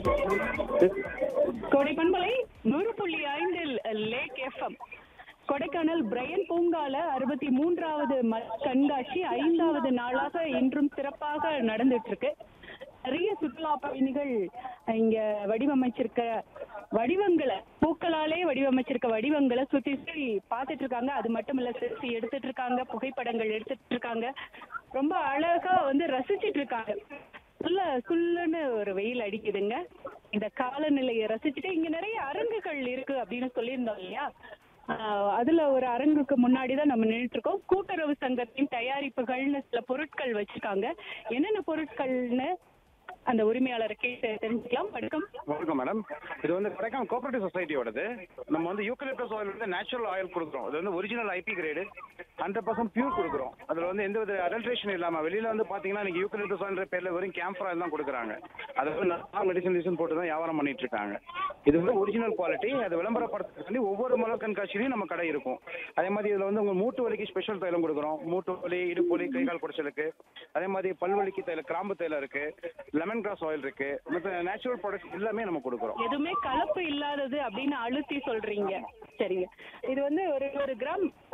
கோடை பண்பலை நூறு புள்ளி ஐந்தில் லேக் எஃப்எம் கொடைக்கானல் பிரையன் பூங்கால அறுபத்தி மூன்றாவது மலர் கண்காட்சி ஐந்தாவது நாளாக இன்றும் சிறப்பாக நடந்துட்டு இருக்கு நிறைய சுற்றுலா பயணிகள் இங்க வடிவமைச்சிருக்க வடிவங்களை பூக்களாலே வடிவமைச்சிருக்க வடிவங்களை சுத்தி சுத்தி பார்த்துட்டு இருக்காங்க அது மட்டும் இல்ல செல்ஃபி எடுத்துட்டு இருக்காங்க புகைப்படங்கள் எடுத்துட்டு இருக்காங்க ரொம்ப அழகா வந்து ரசிச்சிட்டு இருக்காங்க நல்ல சுல்லுன்னு ஒரு வெயில் அடிக்குதுங்க இந்த காலநிலையை ரசிச்சுட்டு இங்க நிறைய அரங்குகள் இருக்கு அப்படின்னு சொல்லியிருந்தோம் இல்லையா ஆஹ் அதுல ஒரு அரங்குக்கு முன்னாடி தான் நம்ம நின்றுட்டு இருக்கோம் கூட்டுறவு சங்கத்தின் தயாரிப்புகள்னு சில பொருட்கள் வச்சிருக்காங்க என்னென்ன பொருட்கள்னு அந்த உரிமையாளரை கேட்டு தெரிஞ்சுக்கலாம் வணக்கம் வணக்கம் மேடம் இது வந்து கொடைக்கானல் கோஆபரேட்டிவ் சொசைட்டியோடது நம்ம வந்து யூக்கலிப்டஸ் ஆயில் வந்து நேச்சுரல் ஆயில் கொடுக்குறோம் அது வந்து original IP grade hundred percent pure கொடுக்குறோம் அதில் வந்து எந்த வித அடல்ட்ரேஷன் இல்லாமல் வெளியில் வந்து பார்த்தீங்கன்னா நீங்கள் யூக்கலிப்டஸ் ஆயில் பேரில் வெறும் கேம்ப் ஆயில் தான் கொடுக்குறாங்க அதை வந்து நல்லா மெடிசன் மெடிசன் போட்டு தான் வியாபாரம் பண்ணிட்டு இருக்காங்க இது வந்து ஒரிஜினல் குவாலிட்டி அது விளம்பரப்படுத்துறதுக்கு ஒவ்வொரு மலர் கண்காட்சியிலையும் நம்ம கடை இருக்கும் அதே மாதிரி இதில் வந்து உங்கள் மூட்டு வலிக்கு ஸ்பெஷல் தைலம் கொடுக்குறோம் மூட்டு வலி இடுப்பு வலி கை கால் குடைச்சலுக்கு அதே மாதிரி பல்வலிக்கு தைலம் கிராம்பு தைலம் இருக்கு லெமன் கிராஸ் ஆயில் இருக்கு மற்ற நேச்சுரல் ப்ராடக்ட்ஸ் எல்லாமே நம்ம கொடுக்குறோம் எதுவுமே கலப்பு இல்லாதது அப்படின்னு அழுத்தி சொல்றீங்க சரிங்க இது வந்து ஒரு ஒரு கிராம்